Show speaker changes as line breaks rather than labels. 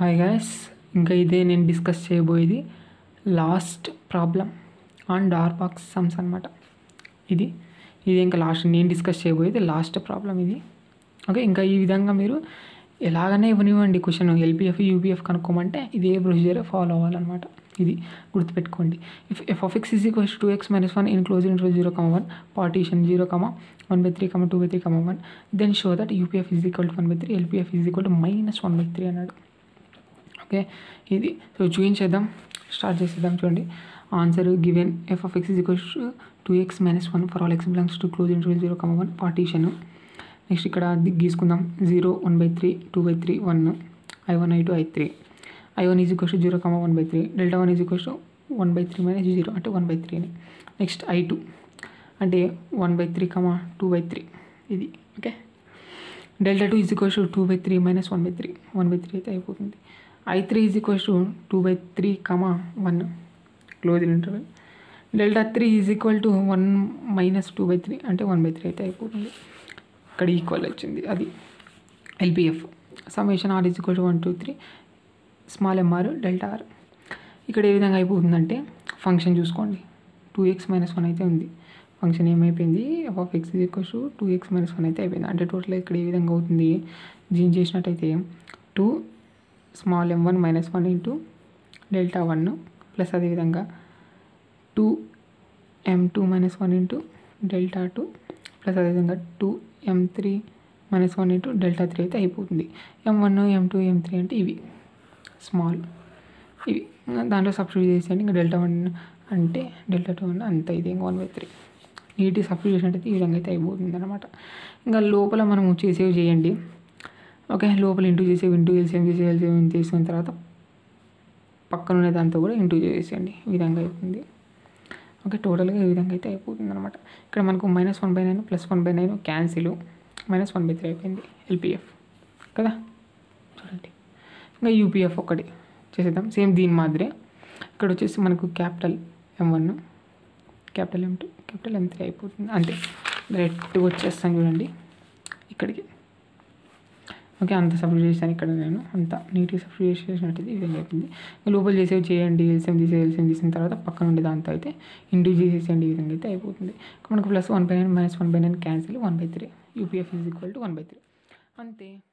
hi guys ఇంకా ఇదే నేను డిస్కస్ చేయబోయేది last problem on Darboux sums అనమాట ఇది ఇది ఇంకా లాస్ట్ నేను డిస్కస్ చేయబోయేది లాస్ట్ ప్రాబ్లం ఇది ఓకే ఇంకా ఈ విధంగా మీరు ఎలాగనే ఇవ్వనివ్వండి క్వశ్చన్ ఎల్పిఎఫ్ యూపీఎఫ్ కనుక్కోమంటే ఇదే ప్రొసీజర్ ఫాలో అవ్వాలన్నమాట ఇది గుర్తుపెట్టుకోండి if f of x is equals two x minus one in close inter zero comma one partition zero comma one by three comma two by three comma one then show that UPF is equal to one by three LPF is equal to minus one by three అన్నాడు okay ఇది so చూపించేద్దాం start చేసేద్దాం చూడండి answer given f of x is equals two x minus one for all x belongs to close inter zero comma one partition next ఇక్కడ the- గీసుకుందాం zero one by three two by three one I one I two I three I one is equals zero comma one by three delta one is equals one by three minus zero అంటే one by త్రీని next I two అంటే one by three comma two by three ఇది okay delta two is equals two by three minus one by three one by three అయితే అయిపోతుంది i three is equals to two by three comma one close interval delta three is equal to one minus two by three అంటే one by three అయితే అయిపోతుంది ఇక్కడ equal వచ్చింది అది L P F summation r is equal to one two three small M R delta r ఇక్కడ ఏ విధంగా అయిపోతుందంటే function చూసుకోండి టూ ఎక్స్ మైనస్ వన్ అయితే ఉంది ఫంక్షన్ ఏమైపోయింది f of x equals two x minus one అయితే అయిపోయింది అంటే టోటల్ ఇక్కడ ఏ విధంగా అవుతుంది జీన్ చేసినట్టయితే two small m one minus one into delta one plus అదేవిధంగా two m two minus one into delta two plus అదేవిధంగా two m three minus one into delta three అయితే అయిపోతుంది m one m two m three అంటే ఇవి small ఇవి దాంట్లో substitute చేసేయండి ఇంకా డెల్టా వన్ అంటే డెల్టా టూ అంటే అంత ఇది ఇంకా వన్ బై త్రీ నీటి సబ్స్టిట్యూట్ చేసినట్టయితే ఈ విధంగా అయితే అయిపోతుంది అనమాట ఇంకా లోపల మనము చేసేవి చేయండి ఓకే లోపల ఇంటూ చేసేవి ఇంటూ ఎల్సిఎం చేసి ఎల్సిఎం చేసిన తర్వాత పక్కన ఉన్న దాంతో కూడా ఇంటూ చేసేయండి ఈ విధంగా అయిపోతుంది ఓకే టోటల్గా ఈ విధంగా అయితే అయిపోతుంది అనమాట ఇక్కడ మనకు minus one by nine plus one by nine cancel minus one by three అయిపోయింది ఎల్పిఎఫ్ కదా చూడండి ఇంకా యూపీఎఫ్ ఒకటి చేసేద్దాం సేమ్ దీని మాదిరే ఇక్కడ వచ్చేసి మనకు capital m one capital m two capital m three అయిపోతుంది అంతే డైరెక్ట్గా వచ్చేస్తాను చూడండి ఇక్కడికి ఓకే అంత సబ్స్టిట్యూట్ చేశాను ఇక్కడ నేను అంత నీట్గా సబ్స్టిట్యూట్ చేసినట్టయితే ఈ విధంగా అయిపోయింది ఇంకా లోపల చేసేవి చేయండి ఎల్సిఎం తీసే ఎల్సిఎం తీసిన తర్వాత పక్కన ఉండే దాంతో అయితే ఇంటూ చేసేసేయండి ఈ విధంగా అయితే అయిపోతుంది మనకు plus one by nine minus one by nine cancel one by three UPF is equal to one by three అంతే